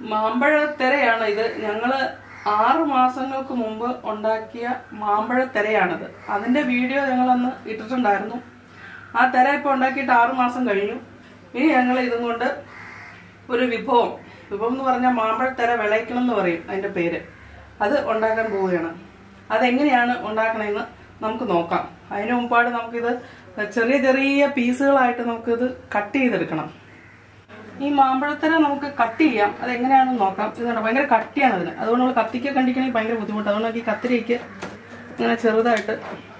മാമ്പഴത്തെരയാണ് ഇത് ഞങ്ങള് ആറ് മാസങ്ങൾക്ക് മുമ്പ് ഉണ്ടാക്കിയ മാമ്പഴത്തെരയാണിത് അതിന്റെ വീഡിയോ ഞങ്ങളന്ന് ഇട്ടിട്ടുണ്ടായിരുന്നു ആ തെര ഇപ്പൊ ഉണ്ടാക്കിയിട്ട് ആറ് മാസം കഴിഞ്ഞു ഇനി ഞങ്ങൾ ഇതും കൊണ്ട് ഒരു വിഭവം വിഭവം എന്ന് പറഞ്ഞാൽ മാമ്പഴത്തെര വിളയിക്കണം എന്ന് പറയും അതിന്റെ പേര് അത് ഉണ്ടാക്കാൻ പോവുകയാണ് അതെങ്ങനെയാണ് ഉണ്ടാക്കണമെന്ന് നമുക്ക് നോക്കാം അതിന് മുമ്പാട് നമുക്കിത് ചെറിയ ചെറിയ പീസുകളായിട്ട് നമുക്കിത് കട്ട് ചെയ്തെടുക്കണം ഈ മാമ്പഴത്തര നമുക്ക് കട്ട് ചെയ്യാം അതെങ്ങനെയാണെന്ന് നോക്കാം ഇതുണ്ട് ഭയങ്കര കട്ടിയാണ് അതിന് അതുകൊണ്ട് നമ്മൾ കത്തിക്ക് കണ്ടിക്കണമെങ്കിൽ ഭയങ്കര ബുദ്ധിമുട്ട് അതുകൊണ്ട് നമുക്ക് ഈ കത്തിരിക്ക് ഇങ്ങനെ ചെറുതായിട്ട്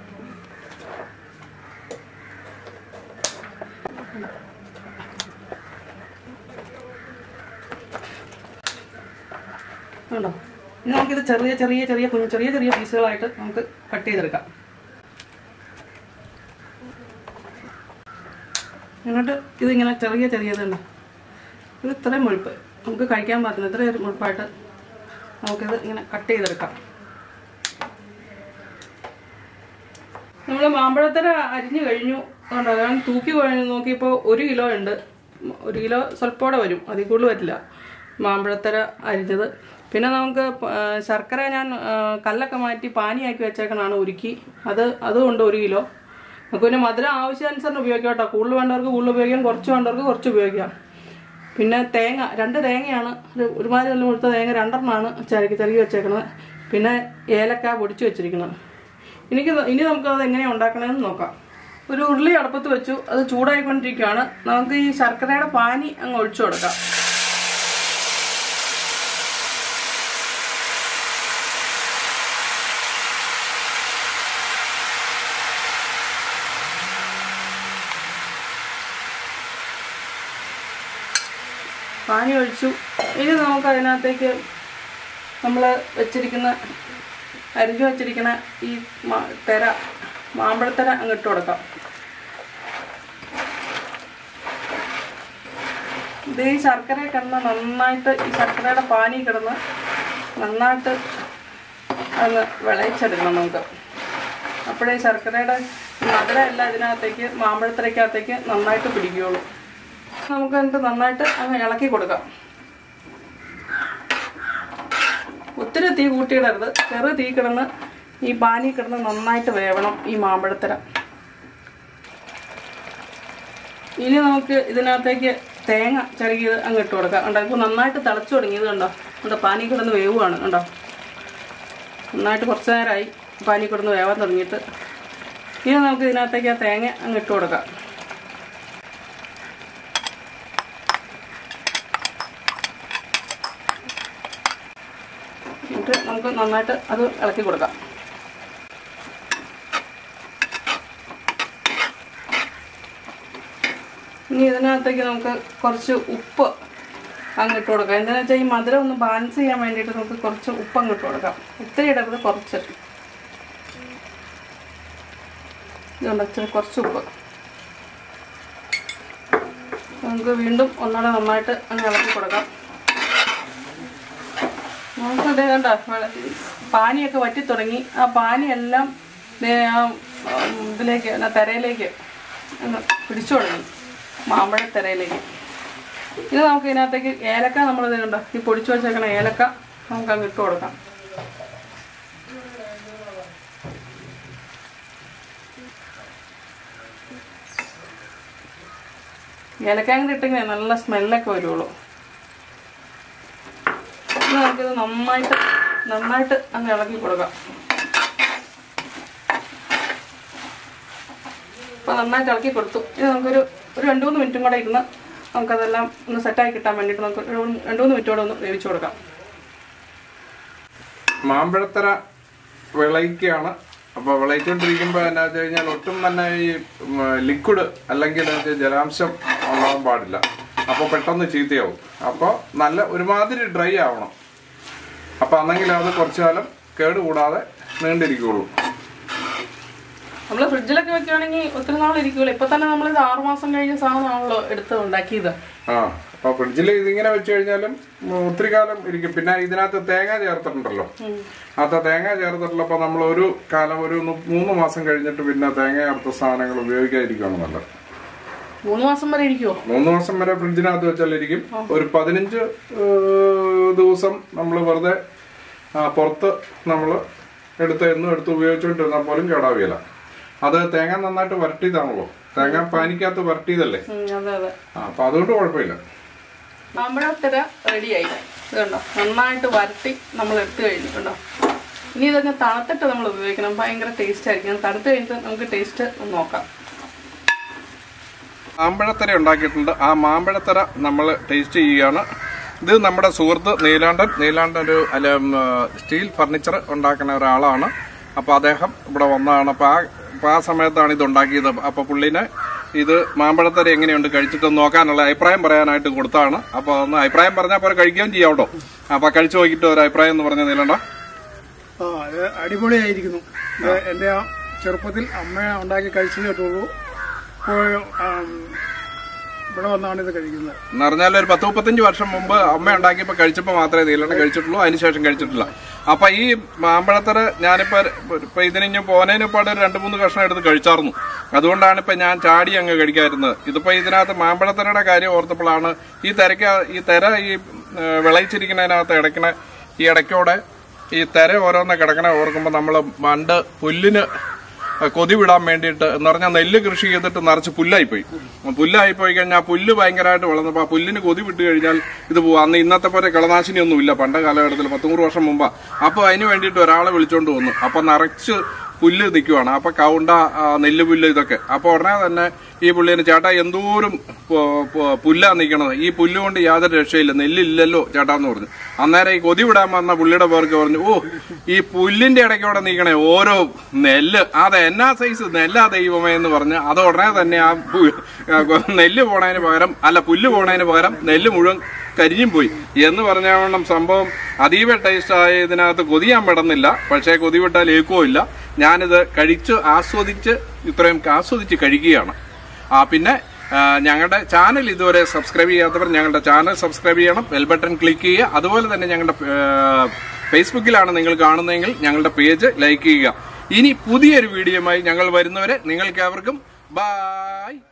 ഉണ്ടോ ഇനി നമുക്കിത് ചെറിയ ചെറിയ ചെറിയ കുഞ്ഞു ചെറിയ ചെറിയ പീസുകളായിട്ട് നമുക്ക് കട്ട് ചെയ്തെടുക്കാം എന്നിട്ട് ഇതിങ്ങനെ ചെറിയ ചെറിയതുണ്ട് ഇത് ഇത്രയും മുഴുപ്പ് നമുക്ക് കഴിക്കാൻ പറ്റുന്ന ഇത്രയും മുഴുപ്പായിട്ട് നമുക്കിത് ഇങ്ങനെ കട്ട് ചെയ്തെടുക്കാം നമ്മൾ മാമ്പഴത്തര അരിഞ്ഞു കഴിഞ്ഞു അതുകൊണ്ട് ഞാൻ തൂക്കി കഴിഞ്ഞ് നോക്കിയപ്പോൾ ഒരു കിലോ ഉണ്ട് ഒരു കിലോ സ്വല്പോടെ വരും അതിൽ കൂടുതൽ വരില്ല മാമ്പഴത്തര അരിഞ്ഞത് പിന്നെ നമുക്ക് പ- ആ, ശർക്കര ഞാൻ ആ, കല്ലൊക്കെ മാറ്റി പാനിയാക്കി വെച്ചേക്കണാണ് ഉരുക്കി അത് അതുകൊണ്ട് ഒരു കിലോ നമുക്ക് പിന്നെ മധുരം ആവശ്യാനുസരണം ഉപയോഗിക്കാം കേട്ടോ കൂടുതൽ വേണ്ടവർക്ക് കൂടുതൽ ഉപയോഗിക്കാം കുറച്ച് വേണ്ടവർക്ക് കുറച്ച് ഉപയോഗിക്കാം പിന്നെ തേങ്ങ രണ്ട് തേങ്ങയാണ് ഒരു ഒരുമാതിരി നല്ല മുഴുത്ത തേങ്ങ രണ്ടെണ്ണമാണ് ചരക്കി ചരക്കി വെച്ചേക്കുന്നത് പിന്നെ ഏലക്ക പൊടിച്ചു വെച്ചിരിക്കുന്നത് എനിക്ക് ന- ഇനി നമുക്ക് അത് എങ്ങനെയാണ് ഉണ്ടാക്കണമെന്ന് നോക്കാം ഒരു ഉരുളി അടുപ്പത്ത് വെച്ചു അത് ചൂടായിക്കൊണ്ടിരിക്കുകയാണ് നമുക്ക് ഈ ശർക്കരയുടെ പാനി അങ്ങ് ഒഴിച്ചു കൊടുക്കാം പാനി ഒഴിച്ചു ഇനി നമുക്ക് അതിനകത്തേക്ക് നമ്മൾ വെച്ചിരിക്കുന്ന അരിഞ്ഞു വെച്ചിരിക്കുന്ന ഈ മാ- തെര മാമ്പഴത്തര അങ്ങ് ഇട്ട് കൊടുക്കാം ഇത് ഈ ശർക്കര കിടന്ന് നന്നായിട്ട് ഈ ശർക്കരയുടെ പാനി കിടന്ന് നന്നായിട്ട് അങ്ങ് വിളയിച്ചെടുക്കണം നമുക്ക് അപ്പോഴേ ശർക്കരയുടെ മധുരം എല്ലാം ഇതിനകത്തേക്ക് മാമ്പഴത്തരക്കകത്തേക്ക് നന്നായിട്ട് പിടിക്കുകയുള്ളൂ നമുക്ക് എന്നിട്ട് നന്നായിട്ട് അങ്ങ് ഇളക്കി കൊടുക്കാം ഒത്തിരി തീ കൂട്ടിയിടരുത് ചെറു തീ കിടന്ന് ഈ പാനി കിടന്ന് നന്നായിട്ട് വേവണം ഈ മാമ്പഴത്തര ഇനി നമുക്ക് ഇതിനകത്തേക്ക് തേങ്ങ ചെറുകിയത് അങ്ങ് ഇട്ട് കൊടുക്കാം കണ്ടോ ഇപ്പോൾ നന്നായിട്ട് തിളച്ചു തുടങ്ങിയത് കണ്ടോ കണ്ടോ പാനി കിടന്ന് വേവുകയാണ് കണ്ടോ നന്നായിട്ട് കുറച്ച് നേരമായി പാനി കിടന്ന് വേവാൻ തുടങ്ങിയിട്ട് ഇനി നമുക്ക് ഇതിനകത്തേക്ക് ആ തേങ്ങ അങ്ങ് ഇട്ട് കൊടുക്കാം എന്നിട്ട് നമുക്ക് നന്നായിട്ട് അത് ഇളക്കി കൊടുക്കാം ഇനി ഇതിനകത്തേക്ക് നമുക്ക് കുറച്ച് ഉപ്പ് അങ്ങിട്ട് കൊടുക്കാം എന്താണെന്ന് വെച്ചാൽ ഈ മധുരം ഒന്ന് ബാലൻസ് ചെയ്യാൻ വേണ്ടിയിട്ട് നമുക്ക് കുറച്ച് ഉപ്പ് അങ്ങിട്ട് കൊടുക്കാം ഒത്തിരി ഇടരുത് കുറച്ച് ഇതുണ്ട് ഇച്ചിരി കുറച്ച് ഉപ്പ് നമുക്ക് വീണ്ടും ഒന്നുകൂടെ നന്നായിട്ട് അങ്ങ് ഇളക്കി കൊടുക്കാം നമുക്കത് കണ്ട പാനിയൊക്കെ വറ്റി തുടങ്ങി ആ പാനിയെല്ലാം ദേ ആ ഉം, ഇതിലേക്ക് ആ തെരയിലേക്ക് അങ്ങ് പിടിച്ചു തുടങ്ങി മാമ്പഴ തെരയിലേക്ക് ഇനി നമുക്ക് ഇതിനകത്തേക്ക് ഏലക്ക നമ്മൾ ഇത് കണ്ടോ ഈ പൊടിച്ചു വെച്ചേക്കണ ഏലക്ക നമുക്ക് അങ്ങ് ഇട്ട് കൊടുക്കാം ഏലക്ക അങ്ങ് ഇട്ടെങ്കിൽ നല്ല സ്മെല്ലൊക്കെ വരുള്ളൂ ഇനി നമുക്കിത് നന്നായിട്ട് നന്നായിട്ട് അങ്ങ് ഇളക്കി കൊടുക്കാം അപ്പോൾ നന്നായിട്ട് ഇളക്കി കൊടുത്തു ഇനി നമുക്കൊരു ഒരു രണ്ട് മൂന്ന് മിനിറ്റും കൂടെ ഇരുന്ന് നമുക്കതെല്ലാം ഒന്ന് സെറ്റായി കിട്ടാൻ വേണ്ടിയിട്ട് നമുക്ക് ഒരു രണ്ട് മൂന്ന് മിനിറ്റോടെ ഒന്ന് വേവിച്ച് കൊടുക്കാം മാമ്പഴത്തര വിളയിക്കുകയാണ് അപ്പോൾ വിളയിച്ചുകൊണ്ടിരിക്കുമ്പോൾ എന്നാ വെച്ച് കഴിഞ്ഞാൽ ഒട്ടും തന്നെ ഈ ലിക്വിഡ് അല്ലെങ്കിൽ എന്ന് വെച്ചാൽ ജലാംശം ഉണ്ടാവാൻ പാടില്ല അപ്പോൾ പെട്ടെന്ന് ചീത്തയാവും അപ്പോൾ നല്ല ഒരുമാതിരി ഡ്രൈ ആവണം അപ്പോൾ അന്നെങ്കിൽ അത് കുറച്ചു കാലം കേടുകൂടാതെ നീണ്ടിരിക്കുകയുള്ളൂ നമ്മൾ ഫ്രിഡ്ജിലൊക്കെ വെക്കുകയാണെങ്കിൽ ഒത്തിരി നാൾ ഇരിക്കുമല്ലോ ഇപ്പൊ തന്നെ നമ്മളിത് ആറുമാസം കഴിഞ്ഞ സാധനമാണല്ലോ എടുത്ത് ഉണ്ടാക്കിയത് ആ അപ്പോൾ ഫ്രിഡ്ജിൽ ഇതിങ്ങനെ വെച്ച് കഴിഞ്ഞാലും ഉം, ഒത്തിരി കാലം ഇരിക്കും പിന്നെ ഇതിനകത്ത് തേങ്ങ ചേർത്തിട്ടുണ്ടല്ലോ അത്ത തേങ്ങ ചേർത്തിട്ടുള്ളപ്പോൾ നമ്മൾ ഒരു കാലം ഒരു നു- മൂന്ന് മാസം കഴിഞ്ഞിട്ട് പിന്നെ തേങ്ങ ചേർത്ത സാധനങ്ങൾ ഉപയോഗിക്കാതിരിക്കുകയാണ് നല്ലത് മൂന്ന് മാസം വരെ ഇരിക്കുമോ മൂന്ന് മാസം വരെ ഫ്രിഡ്ജിനകത്ത് വെച്ചാൽ ഇരിക്കും ഒരു പതിനഞ്ച് ഏഹ്, ദിവസം നമ്മൾ വെറുതെ ആ, പുറത്ത് നമ്മൾ എടുത്ത് എന്നും എടുത്ത് ഉപയോഗിച്ചുകൊണ്ടിരുന്നാൽ പോലും കേടാവില്ല അത് തേങ്ങ നന്നായിട്ട് വരട്ടിയതാണല്ലോ തേങ്ങ പാനിക്കകത്ത് വരട്ടിയതല്ലേ ഉം, അതെ അതെ ആ അപ്പൊ അതുകൊണ്ട് കുഴപ്പമില്ല മാമ്പഴത്തര റെഡിയായി ഇത് കണ്ടോ നന്നായിട്ട് വരട്ടി നമ്മൾ എടുത്തു കഴിഞ്ഞു കണ്ടോ ഇനി ഇതൊക്കെ തണുത്തിട്ട് നമ്മൾ ഉപയോഗിക്കണം ഭയങ്കര ടേസ്റ്റ് ആയിരിക്കും തണുത്ത് കഴിഞ്ഞിട്ട് നമുക്ക് ടേസ്റ്റ് ഒന്ന് നോക്കാം മാമ്പഴത്തര ഉണ്ടാക്കിയിട്ടുണ്ട് ആ മാമ്പഴത്തര നമ്മൾ ടേസ്റ്റ് ചെയ്യുകയാണ് ഇത് നമ്മുടെ സുഹൃത്ത് നീലാണ്ടൻ നീലാണ്ടൻ ഒരു അല്ല ഉം, സ്റ്റീൽ ഫർണിച്ചർ ഉണ്ടാക്കുന്ന ഒരാളാണ് അപ്പൊ അദ്ദേഹം ഇവിടെ വന്നതാണ് അപ്പൊ ആ അപ്പൊ ആ സമയത്താണ് ഇത് ഉണ്ടാക്കിയത് അപ്പൊ പുള്ളിനെ ഇത് മാമ്പഴത്തര എങ്ങനെയുണ്ട് കഴിച്ചിട്ട് നോക്കാനുള്ള അഭിപ്രായം പറയാനായിട്ട് കൊടുത്താണ് അപ്പൊ ഒന്ന് അഭിപ്രായം പറഞ്ഞാൽ പോലെ കഴിക്കുകയും ചെയ്യാം കേട്ടോ അപ്പൊ കഴിച്ചു നോക്കിയിട്ട് ഒരു അഭിപ്രായം എന്ന് പറഞ്ഞ നീലണ്ട ആ അത് അടിപൊളിയായിരിക്കുന്നു ഇത് എൻ്റെ ആ ചെറുപ്പത്തിൽ അമ്മ ഉണ്ടാക്കി കഴിച്ചു കേട്ടുള്ളൂ ഇപ്പോൾ ആം, ഇവിടെ വന്നാണ് ഇത് കഴിക്കുന്നത് എന്ന് പറഞ്ഞാൽ ഒരു പത്ത് മുപ്പത്തഞ്ച് വർഷം മുമ്പ് അമ്മ ഉണ്ടാക്കിയപ്പോ കഴിച്ചപ്പോ മാത്രമേ നീലണ്ണ കഴിച്ചിട്ടുള്ളൂ അതിനുശേഷം കഴിച്ചിട്ടില്ല അപ്പൊ ഈ മാമ്പഴത്തറ ഞാനിപ്പോ ഇപ്പൊ ഇതിന് പോനതിന് പാടെ ഒരു രണ്ട് മൂന്ന് കഷ്ണം എടുത്ത് കഴിച്ചായിരുന്നു അതുകൊണ്ടാണ് ഇപ്പൊ ഞാൻ ചാടി അങ്ങ് കഴിക്കാതിരുന്നത് ഇതിപ്പോ ഇതിനകത്ത് മാമ്പഴത്തറയുടെ കാര്യം ഓർത്തപ്പോഴാണ് ഈ തിരക്ക് ഈ തെര ഈ ഏഹ്, വിളയിച്ചിരിക്കുന്നതിനകത്ത് ഇടയ്ക്കണ ഈ ഇടയ്ക്കോടെ ഈ തെര ഓരോന്ന് കിടക്കണ ഓർക്കുമ്പോൾ നമ്മൾ പണ്ട് പുല്ലിന് കൊതി വിടാൻ വേണ്ടിയിട്ട് എന്ന് പറഞ്ഞാൽ നെല്ല് കൃഷി ചെയ്തിട്ട് നിറച്ച് പുല്ലായിപ്പോയി പുല്ലായി പോയി കഴിഞ്ഞാൽ ആ പുല്ല് ഭയങ്കരമായിട്ട് വളർന്നപ്പോൾ ആ പുല്ലിന് കൊതി വിട്ട് കഴിഞ്ഞാൽ ഇത് പോകും അന്ന് ഇന്നത്തെ പോലെ കളനാശിനി ഒന്നും ഇല്ല പണ്ട കാലഘട്ടത്തിൽ പത്തുനൂറ് വർഷം മുമ്പാ അപ്പോൾ അതിന് വേണ്ടിയിട്ട് ഒരാളെ വിളിച്ചോണ്ട് വന്നു അപ്പൊ നിറച്ച് പുല്ല് നിൽക്കുവാണ് അപ്പൊ കൗണ്ട ആ, നെല്ല് പുല്ല് ഇതൊക്കെ അപ്പൊ ഉടനെ തന്നെ ഈ പുള്ളിന് ചേട്ടാ എന്തോരം പു- പു- പുല്ലാ നിൽക്കണത് ഈ പുല്ല് കൊണ്ട് യാതൊരു രക്ഷയില്ല നെല്ലില്ലല്ലോ ചേട്ടാന്ന് പറഞ്ഞു അന്നേരം ഈ കൊതി വിടാൻ വന്ന പുള്ളിയുടെ പേർക്ക് പറഞ്ഞു ഓ ഈ പുല്ലിന്റെ ഇടയ്ക്കൂടെ നീക്കണേ ഓരോ നെല്ല് അത് എന്നാ സൈസ് നെല്ലാ ദൈവമേ എന്ന് പറഞ്ഞ് അത് ഉടനെ തന്നെ ആ പു- ആ, നെല്ല് പോണതിന് പകരം അല്ല പുല്ല് പോണതിന് പകരം നെല്ല് മുഴുവൻ കരിഞ്ഞും പോയി എന്ന് പറഞ്ഞോണം സംഭവം അതീവ ടേസ്റ്റ് ആയ ഇതിനകത്ത് കൊതിയാൻ പെടുന്നില്ല പക്ഷേ കൊതി വിട്ടാൽ ഏക്കോ ഇല്ല ഞാനിത് കഴിച്ച് ആസ്വദിച്ച് ഇത്രയും ആസ്വദിച്ച് കഴിക്കുകയാണ് ആ പിന്നെ ആ, ഞങ്ങളുടെ ചാനൽ ഇതുവരെ സബ്സ്ക്രൈബ് ചെയ്യാത്തവർ ഞങ്ങളുടെ ചാനൽ സബ്സ്ക്രൈബ് ചെയ്യണം ബെൽ ബട്ടൺ ക്ലിക്ക് ചെയ്യുക അതുപോലെ തന്നെ ഞങ്ങളുടെ ആ, ഫേസ്ബുക്കിലാണ് നിങ്ങൾ കാണുന്നതെങ്കിൽ ഞങ്ങളുടെ പേജ് ലൈക്ക് ചെയ്യുക ഇനി പുതിയൊരു വീഡിയോയുമായി ഞങ്ങൾ വരുന്നവരെ നിങ്ങൾക്ക് ഏവർക്കും ബൈ